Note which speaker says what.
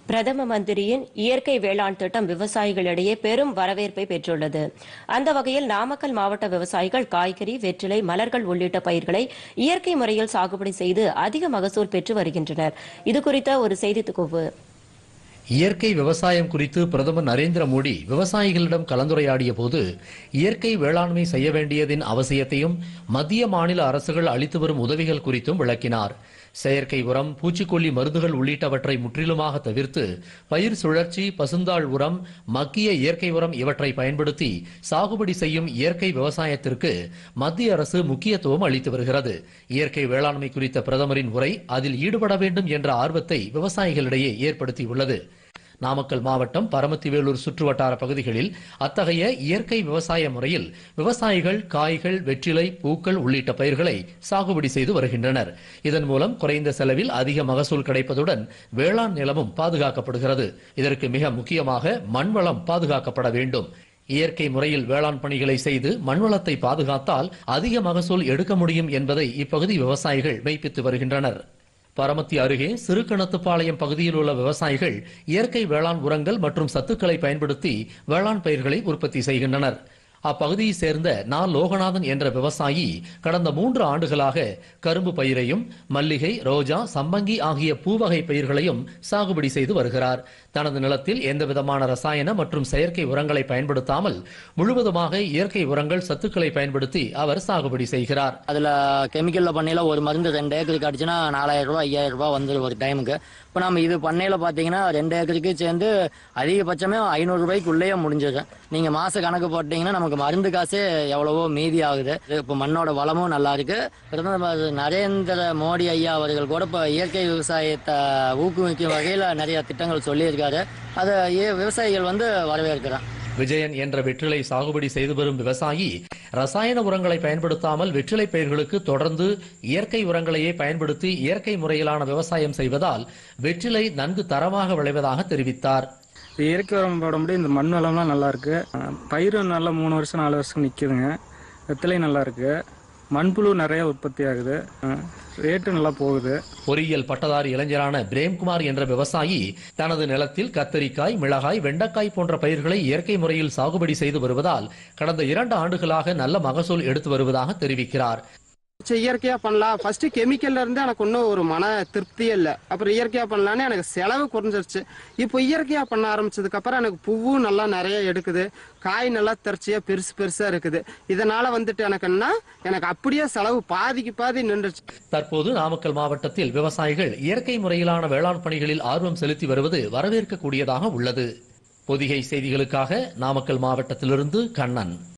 Speaker 1: பிரதம மந்திரியின் இயற்கை வேளாண் திட்டம் விவசாயிகளிடையே பெரும் வரவேற்பை பெற்றுள்ளது அந்த வகையில் நாமக்கல் மாவட்ட விவசாயிகள் காய்கறி வெற்றிலை மலர்கள் உள்ளிட்ட பயிர்களை இயற்கை முறையில் சாகுபடி செய்து அதிக மகசூல் பெற்று வருகின்றனர் இதுகுறித்த ஒரு செய்தி தொகுப்பு
Speaker 2: இயற்கை விவசாயம் குறித்து பிரதமர் நரேந்திர மோடி விவசாயிகளிடம் கலந்துரையாடிய போது இயற்கை வேளாண்மை செய்ய வேண்டியதின் அவசியத்தையும் மத்திய மாநில அரசுகள் அளித்து வரும் உதவிகள் குறித்தும் விளக்கினார் செயற்கை உரம் பூச்சிக்கொல்லி மருந்துகள் உள்ளிட்டவற்றை முற்றிலுமாக தவிர்த்து பயிர் சுழற்சி பசுந்தாள் உரம் மக்கிய இயற்கை உரம் இவற்றை பயன்படுத்தி சாகுபடி செய்யும் இயற்கை விவசாயத்திற்கு மத்திய அரசு முக்கியத்துவம் அளித்து வருகிறது இயற்கை வேளாண்மை குறித்த பிரதமரின் உரை அதில் ஈடுபட வேண்டும் என்ற ஆர்வத்தை விவசாயிகளிடையே ஏற்படுத்தியுள்ளது நாமக்கல் மாவட்டம் பரமத்திவேலூர் சுற்றுவட்டார பகுதிகளில் அத்தகைய இயற்கை விவசாய முறையில் விவசாயிகள் காய்கள் வெற்றிலை பூக்கள் உள்ளிட்ட பயிர்களை சாகுபடி செய்து வருகின்றனர் இதன் மூலம் குறைந்த செலவில் அதிக மகசூல் கிடைப்பதுடன் வேளாண் நிலமும் பாதுகாக்கப்படுகிறது இதற்கு மிக முக்கியமாக மண்வளம் பாதுகாக்கப்பட வேண்டும் இயற்கை முறையில் வேளாண் பணிகளை செய்து மண்வளத்தை பாதுகாத்தால் அதிக மகசூல் எடுக்க முடியும் என்பதை இப்பகுதி விவசாயிகள் மெய்ப்பித்து வருகின்றனர் பரமத்தி அருகே சிறுகணத்துப்பாளையம் பகுதியில் உள்ள விவசாயிகள் இயற்கை வேளாண் உரங்கள் மற்றும் சத்துக்களை பயன்படுத்தி வேளாண் பயிர்களை உற்பத்தி செய்கின்றனர் அப்பகுதியை சேர்ந்த நா லோகநாதன் என்ற விவசாயி கடந்த மூன்று ஆண்டுகளாக கரும்பு பயிரையும் மல்லிகை ரோஜா சம்பங்கி ஆகிய பூவகை பயிர்களையும் சாகுபடி செய்து வருகிறார் தனது நிலத்தில் எந்த விதமான ரசாயன மற்றும் செயற்கை உரங்களை பயன்படுத்தாமல் முழுவதுமாக இயற்கை உரங்கள் சத்துக்களை பயன்படுத்தி அவர் சாகுபடி செய்கிறார்
Speaker 3: அதில் கெமிக்கலில் பண்ணையில் ஒரு மருந்து ரெண்டு ஏக்கருக்கு அடிச்சுன்னா நாலாயிரம் ரூபாய் ஐயாயிரம் ரூபாய் வந்துடும் ஒரு டைமுக்கு இப்போ நம்ம இது பண்ணையில் பார்த்தீங்கன்னா ரெண்டு ஏக்கருக்கு சேர்ந்து அதிகபட்சமே ஐநூறு ரூபாய்க்குள்ளேயே முடிஞ்சிடும் நீங்கள் மாத கணக்கு போட்டிங்கன்னா நமக்கு மருந்து காசே எவ்வளவோ மீதி ஆகுது இப்போ மண்ணோட வளமும் நல்லா இருக்கு பிரதமர் நரேந்திர மோடி ஐயா அவர்கள் கூட இப்போ இயற்கை விவசாயத்தை ஊக்குவிக்கும் வகையில் நிறைய திட்டங்கள் சொல்லியிருக்காரு அதை ஏ- விவசாயிகள் வந்து வரவேற்கிறான்
Speaker 2: விஜயன் என்ற வெற்றிலை சாகுபடி செய்து வரும் விவசாயி ரசாயன உரங்களை பயன்படுத்தாமல் வெற்றிலை பயிர்களுக்கு தொடர்ந்து இயற்கை உரங்களையே பயன்படுத்தி இயற்கை முறையிலான விவசாயம் செய்வதால் வெற்றிலை நன்கு தரமாக விளைவதாக தெரிவித்தார்
Speaker 4: இப்போ இயற்கை உரம் போடும்போது இந்த மண் வளம்லாம் நல்லா இருக்கு அஹ் பயிரும் நல்லா மூணு வருஷம் நாலு வருஷம் நிற்குதுங்க வெத்தலை நல்லா இருக்கு மண்புழு நிறைய உற்பத்தி ஆகுது அஹ் ரேட்டு நல்லா போகுது
Speaker 2: பொறியியல் பட்டதாரி இளைஞரான பிரேம்குமார் என்ற விவசாயி தனது நிலத்தில் கத்தரிக்காய் மிளகாய் வெண்டைக்காய் போன்ற பயிர்களை இயற்கை முறையில் சாகுபடி செய்து வருவதால் கடந்த இரண்டு ஆண்டுகளாக நல்ல மகசூல் எடுத்து வருவதாக தெரிவிக்கிறார்
Speaker 5: சரி இயற்கையா பண்ணலாம் ஃபர்ஸ்ட் கெமிக்கல்ல இருந்து எனக்கு ஒன்றும் ஒரு மன திருப்தியே இல்லை அப்புறம் இயற்கையா பண்ணலான்னு எனக்கு செலவு குறைஞ்சிருச்சு இப்போ இயற்கையா பண்ண ஆரம்பிச்சதுக்கு அப்புறம் எனக்கு பூவும் நல்லா நிறைய எடுக்குது காய் நல்லா தரிச்சியா பெருசு பெருசா இருக்குது இதனால வந்துட்டு எனக்கு என்ன எனக்கு அப்படியே செலவு பாதிக்கு பாதி நின்றுச்சு
Speaker 2: தற்போது நாமக்கல் மாவட்டத்தில் விவசாயிகள் இயற்கை முறையிலான வேளாண் பணிகளில் ஆர்வம் செலுத்தி வருவது வரவேற்கக்கூடியதாக உள்ளது பொதிகை செய்திகளுக்காக நாமக்கல் மாவட்டத்திலிருந்து கண்ணன்